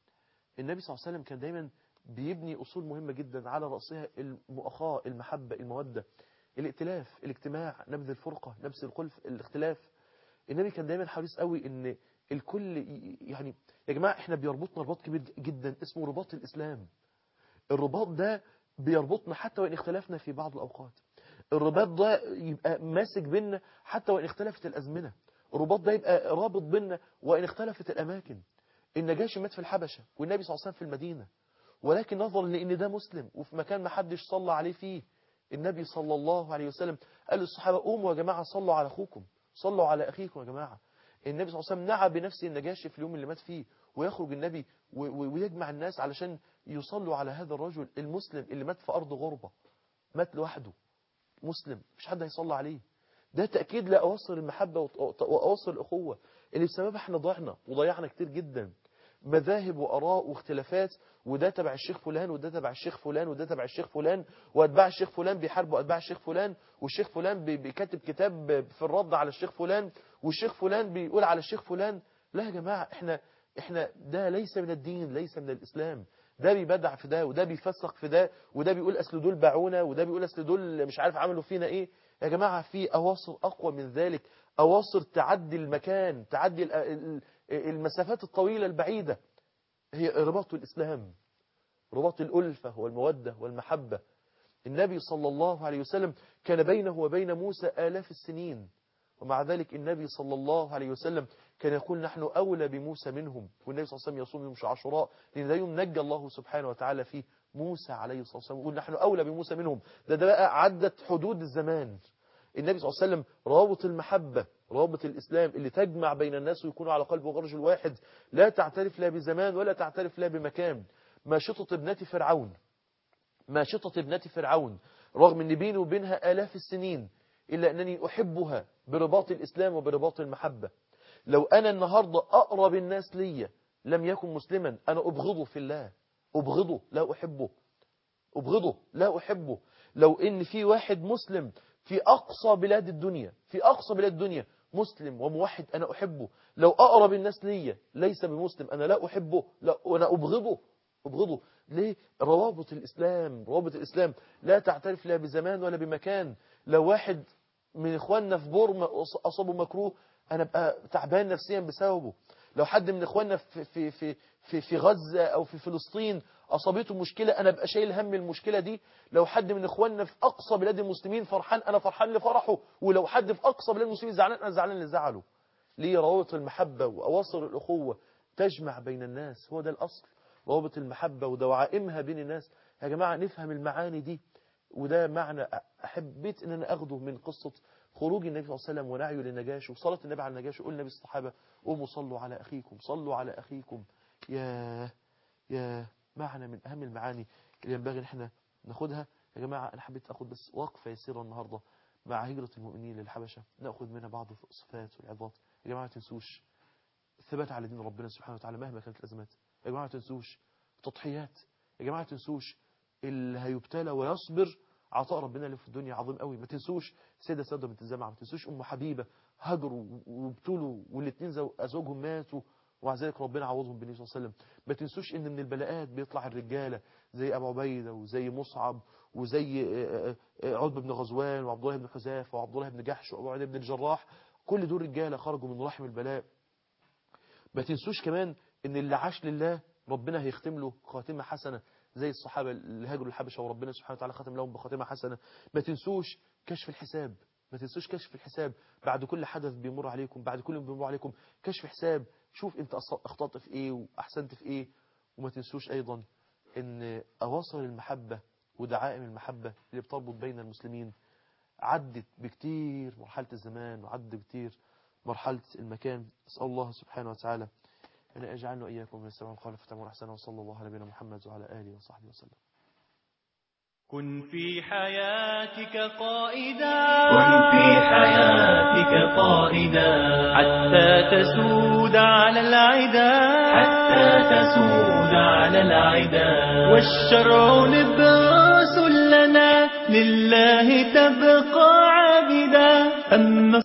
النبي صلى الله عليه وسلم كان دايما بيبني أصول مهمة جدا على رأسها المؤخاة المحبة المودة الائتلاف الاجتماع نبذ الفرقة نبذ الخلف الاختلاف النبي كان دايما حريص قوي ان الكل ي- يعني يا جماعة احنا بيربطنا رباط كبير جدا اسمه رباط الإسلام الرباط ده بيربطنا حتى وإن اختلفنا في بعض الأوقات الرباط ده يبقى ماسك بينا حتى وإن اختلفت الأزمنة الرباط ده يبقى رابط بينا وإن اختلفت الأماكن النجاشي مات في الحبشة والنبي صلى الله عليه وسلم في المدينة ولكن نظرا لأن ده مسلم وفي مكان ما حدش صلى عليه فيه النبي صلى الله عليه وسلم قال للصحابة قوموا يا جماعة صلوا على أخوكم صلوا على أخيكم يا جماعة النبي صلى الله عليه وسلم نعى بنفسه النجاشي في اليوم اللي مات فيه ويخرج النبي و- و- ويجمع الناس علشان يصلوا على هذا الرجل المسلم اللي مات في أرض غربة مات لوحده مسلم مش حد هيصلي عليه ده تأكيد لأواصر المحبة وت- وأواصر الأخوة اللي بسببها احنا ضعنا وضيعنا كتير جدا مذاهب وآراء واختلافات وده تبع الشيخ فلان وده تبع الشيخ فلان وده تبع الشيخ فلان وأتباع الشيخ فلان بيحاربوا أتباع الشيخ فلان والشيخ فلان بي- بيكتب كتاب في الرد على الشيخ فلان والشيخ فلان بيقول على الشيخ فلان لا يا جماعة احنا احنا ده ليس من الدين ليس من الإسلام ده بيبدع في ده وده بيفسق في ده وده بيقول أصل دول باعونا وده بيقول أصل دول مش عارف عملوا فينا إيه يا جماعة في أواصر أقوى من ذلك أواصر تعدي المكان تعدي ال- ال- المسافات الطويلة البعيدة هي رباط الإسلام رباط الألفة والمودة والمحبة النبي صلى الله عليه وسلم كان بينه وبين موسى آلاف السنين ومع ذلك النبي صلى الله عليه وسلم كان يقول نحن أولى بموسى منهم والنبي صلى الله عليه وسلم يصوم يوم عاشوراء لأن ده يوم نجى الله سبحانه وتعالى فيه موسى عليه الصلاة والسلام يقول نحن أولى بموسى منهم ده ده بقى عدت حدود الزمان النبي صلى الله عليه وسلم رابط المحبة رابط الإسلام اللي تجمع بين الناس ويكونوا على قلب ورجل واحد لا تعترف لا بزمان ولا تعترف لا بمكان ما شطط ابنة فرعون ما شطت ابنة فرعون رغم ان بيني وبينها آلاف السنين إلا أنني أحبها برباط الإسلام وبرباط المحبة لو أنا النهاردة أقرب الناس ليا لم يكن مسلما أنا أبغضه في الله أبغضه لا أحبه أبغضه لا أحبه لو إن في واحد مسلم في أقصى بلاد الدنيا في أقصى بلاد الدنيا مسلم وموحد أنا أحبه لو أقرب الناس ليا ليس بمسلم أنا لا أحبه لا وأنا أبغضه أبغضه ليه روابط الإسلام روابط الإسلام لا تعترف لا بزمان ولا بمكان لو واحد من إخواننا في بورما أص- أصابه مكروه أنا بقى تعبان نفسيا بسببه لو حد من إخواننا في, في, في, في, في غزة أو في فلسطين أصابته مشكلة أنا بقى شايل هم المشكلة دي لو حد من إخواننا في أقصى بلاد المسلمين فرحان أنا فرحان لفرحه ولو حد في أقصى بلاد المسلمين زعلان أنا زعلان لزعله ليه روابط المحبة وأواصر الأخوة تجمع بين الناس هو ده الأصل روابط المحبة ودوائمها بين الناس يا جماعة نفهم المعاني دي وده معنى أحبيت أن أنا أخده من قصة خروج النبي صلى الله عليه وسلم ونعيه للنجاشي وصلاة النبي على النجاشي قول النبي الصحابة قوموا صلوا على أخيكم صلوا على أخيكم يا يا معنى من أهم المعاني اللي ينبغي ان احنا ناخدها يا جماعة أنا حبيت أخد بس وقفة يسيرة النهاردة مع هجرة المؤمنين للحبشة نأخذ منها بعض الصفات والعظات يا جماعة ما تنسوش الثبات على دين ربنا سبحانه وتعالى مهما كانت الأزمات يا جماعة ما تنسوش تضحيات يا جماعة ما تنسوش اللي هيبتلى ويصبر عطاء ربنا اللي في الدنيا عظيم قوي ما تنسوش سيدة سادة بنت الزمعة ما تنسوش أم حبيبة هجروا وابتلوا والاثنين أزواجهم ماتوا ومع ذلك ربنا عوضهم بالنبي صلى الله عليه وسلم ما تنسوش ان من البلاءات بيطلع الرجالة زي ابو عبيدة وزي مصعب وزي عتبة بن غزوان وعبد الله بن حذافه وعبد الله بن جحش وابو عبيدة بن الجراح كل دول رجالة خرجوا من رحم البلاء ما تنسوش كمان ان اللي عاش لله ربنا هيختم له خاتمة حسنة زي الصحابة اللي هاجروا الحبشة وربنا سبحانه وتعالى ختم لهم بخاتمة حسنة ما تنسوش كشف الحساب ما تنسوش كشف الحساب بعد كل حدث بيمر عليكم بعد كل يوم بيمر عليكم كشف حساب شوف انت اخطأت في ايه واحسنت في ايه وما تنسوش ايضا ان اواصر المحبة ودعائم المحبة اللي بتربط بين المسلمين عدت بكتير مرحلة الزمان وعدت بكتير مرحلة المكان اسأل الله سبحانه وتعالى أن أجعلنا إياكم من السماء الخالف فتمون أحسن وصلى الله على نبينا محمد وعلى آله وصحبه وسلم كن في حياتك قائدا كن في حياتك قائدا حتى تسود على العدا حتى تسود على العدا والشرع لباس لنا لله تبقى عابدا أما